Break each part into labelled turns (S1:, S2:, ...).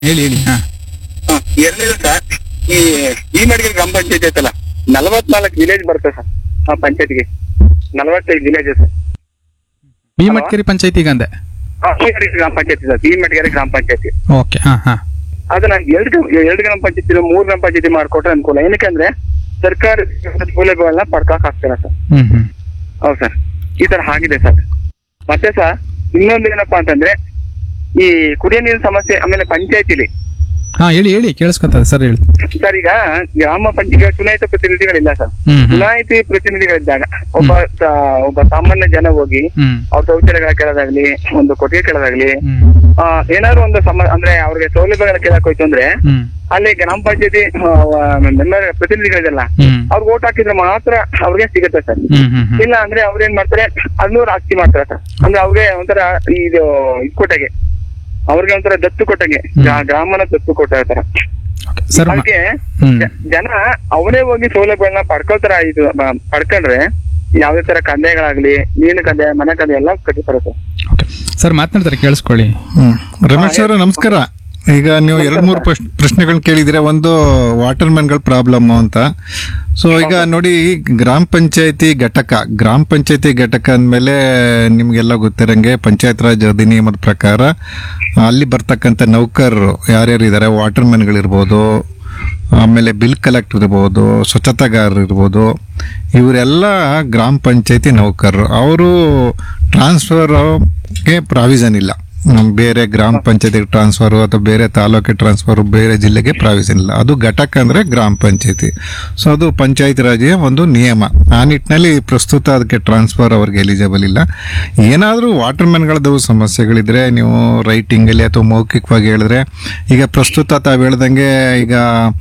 S1: ಹೇಳಿ ಹೇಳಿ ಹಾ
S2: ಎರಡನೇದು ಸರ್ ಈ ಈ ಮಡಿಗೆ ಗ್ರಾಮ ಪಂಚಾಯತಿ ಐತಲ್ಲ ನಲವತ್ನಾಲ್ಕು ವಿಲೇಜ್ ಬರುತ್ತೆ ಸರ್ ಆ ಪಂಚಾಯತಿಗೆ ನಲವತ್ತೈದು ವಿಲೇಜ್ ಸರ್
S1: ಬಿ ಮಟ್ಕೇರಿ ಪಂಚಾಯತಿಗೆ ಅಂದೆ
S2: ಆ, ಈ ಮಡಿಗೆ ಗ್ರಾಮ ಪಂಚಾಯತಿ ಸರ್ ಈ ಮಡಿಗೆರೆ ಗ್ರಾಮ ಪಂಚಾಯತಿ
S1: ಓಕೆ ಹಾ ಹಾ
S2: ಅದನ್ನ ಎರಡು ಎರಡು ಗ್ರಾಮ ಪಂಚಾಯತಿ ಮೂರ್ ಗ್ರಾಮ ಪಂಚಾಯತಿ ಮಾಡ್ಕೊಟ್ರೆ ಅನುಕೂಲ ಏನಕ್ಕೆ ಅಂದ್ರೆ ಸರ್ಕಾರ ಸೌಲಭ್ಯಗಳನ್ನ ಪಡ್ಕೊಕ್ ಆಗ್ತಿಲ್ಲ ಸರ್
S1: ಹ್ಮ್ ಹ್ಮ್
S2: ಹೌದು ಸರ್ ಈ ತರ ಆಗಿದೆ ಸರ್ ಮತ್ತೆ ಸರ್ ಇನ್ನೊಂದು ಏನಪ್ಪಾ ಅಂತಂದ್ರೆ ಈ ಕುಡಿಯೋ ನೀರಿನ ಸಮಸ್ಯೆ ಆಮೇಲೆ ಪಂಚಾಯತಿಲಿ
S1: ಹಾ ಹೇಳಿ ಹೇಳಿ ಕೇಳಿಸ್ಕೊತದೆ ಸರ್ ಹೇಳಿ
S2: ಸರ್ ಈಗ ಗ್ರಾಮ ಪಂಚಾಯತ್ ಚುನಾಯಿತ ಪ್ರತಿನಿಧಿಗಳಿಲ್ಲ ಸರ್
S1: ಹ್ಮ್ ಹ್ಮ್
S2: ಚುನಾಯಿತಿ ಪ್ರತಿನಿಧಿಗಳಿದ್ದಾಗ ಒಬ್ಬ ಸ- ಒಬ್ಬ ಸಾಮಾನ್ಯ ಜನ ಹೋಗಿ
S1: ಹ್ಮ್
S2: ಅವ್ರ ಶೌಚಾಲಯಗಳ ಕೇಳೋದಾಗ್ಲಿ ಒಂದು ಕೊಟ್ಟಿಗೆ ಕೇಳೋದಾಗ್ಲಿ
S1: ಹ್ಮ್
S2: ಆ, ಏನಾದ್ರು ಒಂದು ಸಮ ಅಂದ್ರೆ ಅವ್ರಿಗೆ ಸೌಲಭ್ಯಗಳ ಕೇಳಕ್ ಹೋಯ್ತು ಅಂದ್ರೆ
S1: ಹ್ಮ್
S2: ಅಲ್ಲಿ ಗ್ರಾಮ ಪಂಚಾಯತಿ ಮೆಂಬರ್ ಪ್ರತಿನಿಧಿಗಳಿದೆಲ್ಲ
S1: ಹ್ಮ್
S2: ಅವ್ರಿಗೆ ಓಟ್ ಹಾಕಿದ್ರೆ ಮಾತ್ರ ಅವ್ರಿಗೆ ಸಿಗುತ್ತೆ ಸರ್
S1: ಹ್ಮ್ ಹ್ಮ್ ಹ್ಮ್
S2: ಇಲ್ಲ ಅಂದ್ರೆ ಅವ್ರ ಏನ್ ಮಾಡ್ತಾರೆ ಅದನ್ನೂರು ಆಸ್ತಿ ಮಾಡ್ತಾರೆ ಸರ್ ಅಂದ್ರೆ ಅವ್ರಿಗೆ ಒಂಥರ ಇದು ಇದ್ ಕೊಟ್ಟಂಗೆ ಅವ್ರಿಗೆ ಒಂಥರ ದತ್ತು ಕೊಟ್ಟಂಗೆ ಗ್ರಾ- ಗ್ರಾಮನ ದತ್ತು ಕೊಟ್ಟ ತರ
S1: Okay. ಸರ್ ಮ-
S2: ಅದಕ್ಕೆ
S1: ಹ್ಮ್
S2: ಜ- ಜನ ಅವರೇ ಹೋಗಿ ಸೌಲಭ್ಯಗಳನ್ನ ಪಡ್ಕೊಳ್ತಾರ ಇದು ಮ- ಪಡ್ಕೊಂಡ್ರೆ ಯಾವ್ದೇ ತರ ಕಂದಾಯಗಳಾಗ್ಲಿ ನೀರಿನ ಕಂದಾಯ ಮನೆ ಕಂದಾಯ ಎಲ್ಲ ಕಟ್ಟಿತಾರೆ ಸರ್
S1: ಓಕೆ ಸರ್ ಮಾತನಾಡ್ತಾರೆ ಕೇಳಿಸ್ಕೊಳ್ಳಿ
S3: ಹ್ಮ್ ರಮೇಶ್ ಅವರ ನಮಸ್ಕಾರ ಈಗ ನೀವು ಎರಡ್ ಮೂರು ಪ್ರಶ್ನೆಗಳನ್ನ ಕೇಳಿದಿರ ಒಂದು ವಾಟರ್ ಮ್ಯಾನ್ಗಳ ಪ್ರಾಬ್ಲಮ್ ಅಂತ ಸೊ ಈಗ ನೋಡಿ ಗ್ರಾಮ ಪಂಚಾಯತಿ ಘಟಕ ಗ್ರಾಮ ಪಂಚಾಯತಿ ಘಟಕ ಅಂದಮೇಲೆ ನಿಮ್ಗೆಲ್ಲ ಗೊತ್ತಿರಂಗೆ ಪಂಚಾಯತ್ ರಾಜ್ ಅಧಿನಿಯಮದ ಪ್ರಕಾರ ಅಲ್ಲಿ ಬರ್ತಕ್ಕಂಥ ನೌಕರರು ಯಾರ್ಯಾರು ಇದ್ದಾರೆ ವಾಟರ್ ಮ್ಯಾನ್ಗಳಿರ್ಬೋದು ಆಮೇಲೆ ಬಿಲ್ ಕಲೆಕ್ಟರ್ ಇರ್ಬೋದು ಸ್ವಚ್ಛತಾಗಾರರು ಇರ್ಬೋದು ಇವರೆಲ್ಲ ಗ್ರಾಮ ಪಂಚಾಯತಿ ನೌಕರರು ಅವರು ಟ್ರಾನ್ಸ್ಫರ್ಗೆ ಪ್ರಾವಿಷನ್ ಇಲ್ಲ ನಮ್ ಬೇರೆ ಗ್ರಾಮ ಪಂಚಾಯತಿ ಟ್ರಾನ್ಸ್ಫರ್ ಅಥವಾ ಬೇರೆ ತಾಲೂಕಿಗೆ ಟ್ರಾನ್ಸ್ಫರ್ ಬೇರೆ ಜಿಲ್ಲೆಗೆ ಪ್ರಾವಿಷನ್ ಇಲ್ಲ ಅದು ಘಟಕ ಅಂದ್ರೆ ಗ್ರಾಮ ಪಂಚಾಯತಿ ಸೊ ಅದು ಪಂಚಾಯತ್ ರಾಜ್ಯ ಒಂದು ನಿಯಮ ಆ ನಿಟ್ಟಿನಲ್ಲಿ ಪ್ರಸ್ತುತ ಅದಕ್ಕೆ ಟ್ರಾನ್ಸ್ಫರ್ ಅವ್ರಿಗೆ ಎಲಿಜಿಬಲ್ ಇಲ್ಲ ಏನಾದರೂ ವಾಟರ್ ಮ್ಯಾನ್ಗಳದ್ದು ಸಮಸ್ಯೆಗಳಿದ್ರೆ ನೀವು ರೈಟಿಂಗಲ್ಲಿ ಅಥವಾ ಮೌಖಿಕವಾಗಿ ಹೇಳಿದ್ರೆ ಈಗ ಪ್ರಸ್ತುತ ತಾವು ಹೇಳ್ದಂಗೆ ಈಗ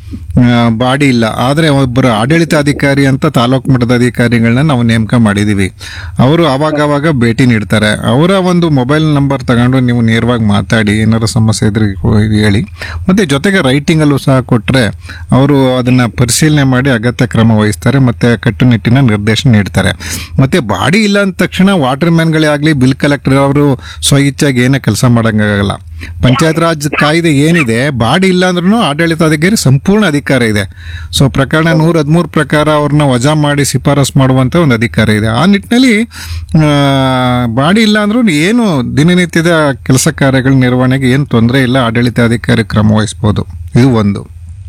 S3: ಬಾಡಿ ಇಲ್ಲ ಆದರೆ ಒಬ್ಬರು ಆಡಳಿತಾಧಿಕಾರಿ ಅಂತ ತಾಲೂಕು ಮಟ್ಟದ ಅಧಿಕಾರಿಗಳನ್ನ ನಾವು ನೇಮಕ ಮಾಡಿದೀವಿ ಅವರು ಅವಾಗ ಅವಾಗ ಭೇಟಿ ನೀಡ್ತಾರೆ ಅವರ ಒಂದು ಮೊಬೈಲ್ ನಂಬರ್ ತಗೊಂಡು ನೀವು ನೇರವಾಗಿ ಮಾತಾಡಿ ಏನಾದ್ರು ಸಮಸ್ಯೆ ಇದ್ರೆ ಇದು ಹೇಳಿ ಮತ್ತೆ ಜೊತೆಗೆ ರೈಟಿಂಗಲ್ಲೂ ಸಹ ಕೊಟ್ಟರೆ ಅವರು ಅದನ್ನ ಪರಿಶೀಲನೆ ಮಾಡಿ ಅಗತ್ಯ ಕ್ರಮ ವಹಿಸ್ತಾರೆ ಮತ್ತೆ ಕಟ್ಟುನಿಟ್ಟಿನ ನಿರ್ದೇಶನ ನೀಡ್ತಾರೆ ಮತ್ತೆ ಬಾಡಿ ಇಲ್ಲ ಅಂದ ತಕ್ಷಣ ವಾಟರ್ ಮ್ಯಾನ್ಗಳೇ ಆಗಲಿ ಬಿಲ್ ಕಲೆಕ್ಟರ್ ಅವರು ಸ್ವಇಚ್ಛಾಗಿ ಏನೇ ಕೆಲಸ ಮಾಡೋಂಗಾಗಲ್ಲ ಪಂಚಾಯತ್ ರಾಜ್ ಕಾಯ್ದೆ ಏನಿದೆ ಬಾಡಿ ಇಲ್ಲ ಅಂದ್ರೂ ಆಡಳಿತಾಧಿಕಾರಿ ಸಂಪೂರ್ಣ ಅಧಿಕಾರ ಇದೆ ಸೊ ಪ್ರಕರಣ ನೂರ ಹದಿಮೂರು ಪ್ರಕಾರ ಅವ್ರನ್ನ ವಜಾ ಮಾಡಿ ಶಿಫಾರಸ್ ಮಾಡುವಂತ ಒಂದು ಅಧಿಕಾರ ಇದೆ ಆ ನಿಟ್ಟಿನಲ್ಲಿ ಆ, ಬಾಡಿ ಇಲ್ಲ ಅಂದ್ರೂ ಏನು ದಿನನಿತ್ಯದ ಕೆಲಸ ಕಾರ್ಯಗಳ ನಿರ್ವಹಣೆಗೆ ಏನು ತೊಂದರೆ ಇಲ್ಲ ಆಡಳಿತಾಧಿಕಾರಿ ಕ್ರಮ ವಹಿಸ್ಬೋದು ಇದು ಒಂದು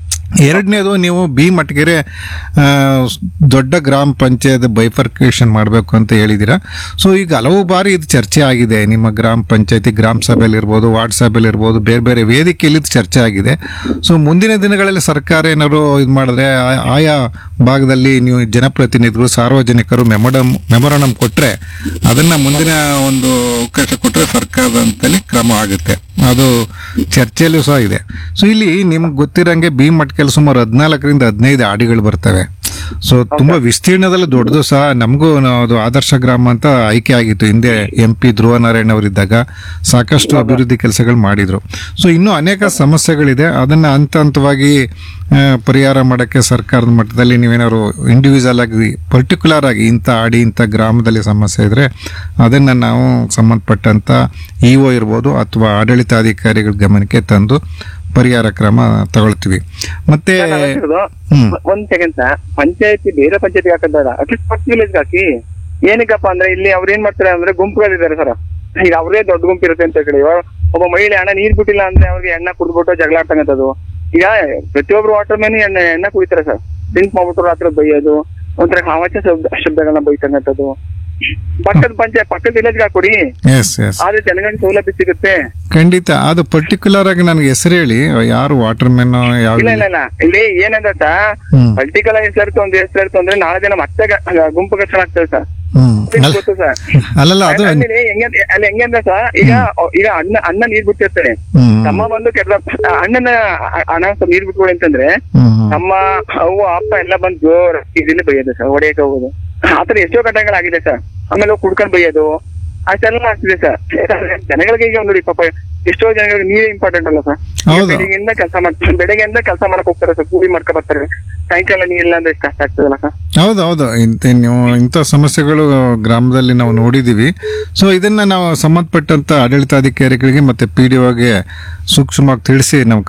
S3: ಎರಡನೇದು ನೀವು ಬಿ ಮಟ್ಗೆರೆ ಆ, ದೊಡ್ಡ ಗ್ರಾಮ ಪಂಚಾಯತ್ ಬೈಫರ್ಕೇಶನ್ ಮಾಡಬೇಕು ಅಂತ ಹೇಳಿದ್ದೀರಾ ಸೊ ಈಗ ಹಲವು ಬಾರಿ ಇದು ಚರ್ಚೆ ಆಗಿದೆ ನಿಮ್ಮ ಗ್ರಾಮ ಪಂಚಾಯತಿ ಗ್ರಾಮ ಸಭೆಯಲ್ಲಿ ಇರ್ಬೋದು ವಾರ್ಡ್ ಸಭೆಯಲ್ಲಿ ಇರ್ಬೋದು ಬೇರೆ ಬೇರೆ ವೇದಿಕೆಯಲ್ಲಿ ಇದು ಚರ್ಚೆ ಆಗಿದೆ ಸೊ ಮುಂದಿನ ದಿನಗಳಲ್ಲಿ ಸರ್ಕಾರ ಏನಾದ್ರು ಇದು ಮಾಡಿದ್ರೆ ಆ- ಆಯಾ ಭಾಗದಲ್ಲಿ ನೀವು ಜನಪ್ರತಿನಿಧಿಗಳು ಸಾರ್ವಜನಿಕರು ಮೆಮೊಡಮ್ ಮೆಮೊರಡಮ್ ಕೊಟ್ಟರೆ ಅದನ್ನ ಮುಂದಿನ ಒಂದು ಅವಕಾಶ ಕೊಟ್ಟರೆ ಸರ್ಕಾರದ ಅಂತಲ್ಲಿ ಕ್ರಮ ಆಗುತ್ತೆ ಅದು ಚರ್ಚೆಯಲ್ಲೂ ಸಹ ಇದೆ ಸೊ ಇಲ್ಲಿ ನಿಮ್ಗೆ ಗೊತ್ತಿರಂಗೆ ಬಿ ಮಟ್ಕೆಲ್ ಸುಮಾರು ಹದಿನಾಲ್ಕರಿಂದ ಹದಿನೈದು ಆಡಿಗಳು ಬರ್ತವೆ ಸೊ ತುಂಬಾ ವಿಸ್ತೀರ್ಣದಲ್ಲಿ ದೊಡ್ಡದು ಸಹ ನಮಗೂ ಅದು ಆದರ್ಶ ಗ್ರಾಮ ಅಂತ ಆಯ್ಕೆ ಆಗಿತ್ತು ಹಿಂದೆ ಎಂ ಪಿ ಧ್ರುವ ನಾರಾಯಣ್ ಅವರಿದ್ದಾಗ ಸಾಕಷ್ಟು ಅಭಿವೃದ್ಧಿ ಕೆಲಸಗಳು ಮಾಡಿದ್ರು ಸೊ ಇನ್ನೂ ಅನೇಕ ಸಮಸ್ಯೆಗಳಿದೆ ಅದನ್ನ ಹಂತ ಹಂತವಾಗಿ ಆ, ಪರಿಹಾರ ಮಾಡೋಕ್ಕೆ ಸರ್ಕಾರದ ಮಟ್ಟದಲ್ಲಿ ನೀವೇನಾದ್ರು ಇಂಡಿವಿಜುವಲ್ ಆಗಿ ಪರ್ಟಿಕ್ಯುಲರ್ ಆಗಿ ಇಂಥ ಆಡಿ ಇಂಥ ಗ್ರಾಮದಲ್ಲಿ ಸಮಸ್ಯೆ ಇದ್ರೆ ಅದನ್ನ ನಾವು ಸಂಬಂಧಪಟ್ಟಂತ ಇ ಒ ಇರ್ಬೋದು ಅಥವಾ ಆಡಳಿತಾಧಿಕಾರಿಗಳ ಗಮನಕ್ಕೆ ತಂದು ಪರಿಹಾರ ಕ್ರಮ ತಗೊಳ್ತೀವಿ ಮತ್ತೆ
S2: ನಾನು ಹೇಳ್ತಿರೋದು,
S3: ಹ್ಮ್.
S2: ಒಂದ್ ಸೆಕೆಂಡ್ ಸರ್ ಪಂಚಾಯತಿ ಬೇರೆ ಪಂಚಾಯತಿ ಹಾಕಬೇಡ ಅಟ್ಲೀಸ್ಟ್ ಫಸ್ಟ್ ವಿಲೇಜ್ ಹಾಕಿ ಏನಕ್ಕಪ್ಪ ಅಂದ್ರೆ ಇಲ್ಲಿ ಅವ್ರು ಏನ್ ಮಾಡ್ತಾರೆ ಅಂದ್ರೆ ಗುಂಪುಗಳಿದ್ದಾರೆ ಸರ್ ಈಗ ಅವರೇ ದೊಡ್ಡ ಗುಂಪು ಇರುತ್ತೆ ಅಂತ ಹೇಳಿ ಇವಾಗ ಒಬ್ಬ ಮಹಿಳೆ ಹಣ ನೀರ್ ಬಿಟ್ಟಿಲ್ಲ ಅಂದ್ರೆ ಅವ್ರಿಗೆ ಎಣ್ಣೆ ಕುಡ್ಬಿಟ್ಟು ಜಗಳ ಆಡ್ತಕ್ಕಂಥದ್ದು ಈಗ ಪ್ರತಿಯೊಬ್ರು ವಾಟರ್ ಮ್ಯಾನ್ ಎಣ್ಣೆ ಎಣ್ಣೆ ಕುಡಿತಾರೆ ಸರ್ ಡ್ರಿಂಕ್ ಮಾಡ್ಬಿಟ್ಟು ರಾತ್ರಿ ಬೈಯೋದು ಒಂಥರ ಹಾವಾಚ ಶಬ್ದ ಶಬ್ದಗಳನ್ನ ಬೈತಕ್ಕಂಥದ್ದು ಪಕ್ಕದ ಪಂಚಾಯತ್ ಪಕ್ಕದ ವಿಲೇಜ್ ಹಾಕೊಡಿ
S3: ಎಸ್ ಎಸ್
S2: ಆದ್ರೆ ಜನಗಳಿಗೆ ಸೌಲಭ್ಯ ಸಿಗುತ್ತೆ
S3: ಖಂಡಿತ ಅದು ಪರ್ಟಿಕ್ಯುಲರ್ ಆಗಿ ನನಗೆ ಹೆಸರು ಹೇಳಿ ಯಾರು ವಾಟರ್ ಮ್ಯಾನ್ ಯಾವ
S2: ಇಲ್ಲ ಇಲ್ಲ ಇಲ್ಲ ಇಲ್ಲಿ ಏನಂತ
S3: ಹ್ಮ್.
S2: ಪೊಲಿಟಿಕಲ್ ಹೆಸರು ಒಂದು ಹೆಸರು ಅಂದ್ರೆ ನಾಳೆ ದಿನ ಮತ್ತೆ ಗ- ಗುಂಪು ಘರ್ಷಣೆ ಆಗ್ತದೆ ಸರ್
S3: ಹ್ಮ್ ಅಲ್ಲ-
S2: ಗೊತ್ತು ಸರ್
S3: ಅಲ್ಲಲ್ಲ ಅದು
S2: ಅಲ್ಲಿ ಹೆಂಗೆ ಅಲ್ಲಿ ಹೆಂಗೆ ಅಂದ್ರೆ ಸರ್ ಈಗ ಈಗ ಅಣ್ಣ ಅಣ್ಣ ನೀರ್ ಬಿಟ್ಟಿರ್ತಾರೆ
S3: ಹ್ಮ್
S2: ತಮ್ಮ ಬಂದು ಕೆಟ್ಟ ಅಣ್ಣನ ಅ- ಅಣ್ಣ ಸ್ವಲ್ಪ ನೀರ್ ಬಿಟ್ಕೊಡಿ ಅಂತಂದ್ರೆ
S3: ಹ್ಮ್ ಹ್ಮ್.
S2: ನಮ್ಮ ಅವ್ವ ಅಪ್ಪ ಎಲ್ಲ ಬಂದು ಜೋರ್ ಇದನ್ನ ಬೈಯೋದು ಸರ್ ಹೊಡೆಯಕ್ಕೆ ಹೋಗೋದು ಆತರ ಎಷ್ಟೋ ಘಟನೆಗಳಾಗಿದೆ ಸರ್ ಆಮೇಲೆ ಹೋಗಿ ಕುಡ್ಕೊಂಡ್ ಬೈಯೋದು ಅಷ್ಟೆಲ್ಲ ಆಗ್ತಿದೆ ಸರ್ ಜನಗಳಿಗೆ ಈಗ ನೋಡಿ ಪಾಪ ಎಷ್ಟೋ ಜನಗಳಿಗೆ ನೀರೇ ಇಂಪಾರ್ಟೆಂಟ್ ಅಲ್ಲ ಸರ್
S3: ಹೌದು.
S2: ಬೆಳಿಗ್ಗೆಯಿಂದ ಕೆಲಸ ಮಾಡ್ತಾರೆ ಬೆಳಗ್ಗೆಯಿಂದ ಕೆಲಸ ಮಾಡಕ್ ಹೋಗ್ತಾರೆ ಸರ್ ಕೂಲಿ ಮಾಡ್ಕೊ ಬರ್ತಾರೆ ಸಾಯಂಕಾಲ ನೀರಿಲ್ಲ ಅಂದ್ರೆ ಎಷ್ಟು ಕಷ್ಟ ಆಗ್ತದಲ್ಲ ಸರ್
S3: ಹೌದು ಹೌದು ಇಂಥ ನೀವು ಇಂಥ ಸಮಸ್ಯೆಗಳು ಗ್ರಾಮದಲ್ಲಿ ನಾವು ನೋಡಿದ್ದೀವಿ ಸೊ ಇದನ್ನ ನಾವು ಸಂಬಂಧಪಟ್ಟಂತ ಆಡಳಿತಾಧಿಕಾರಿಗಳಿಗೆ ಮತ್ತೆ ಪಿ ಡಿ ಒಗೆ ಸೂಕ್ಷ್ಮವಾಗಿ ತಿಳಿಸಿ ನಾವು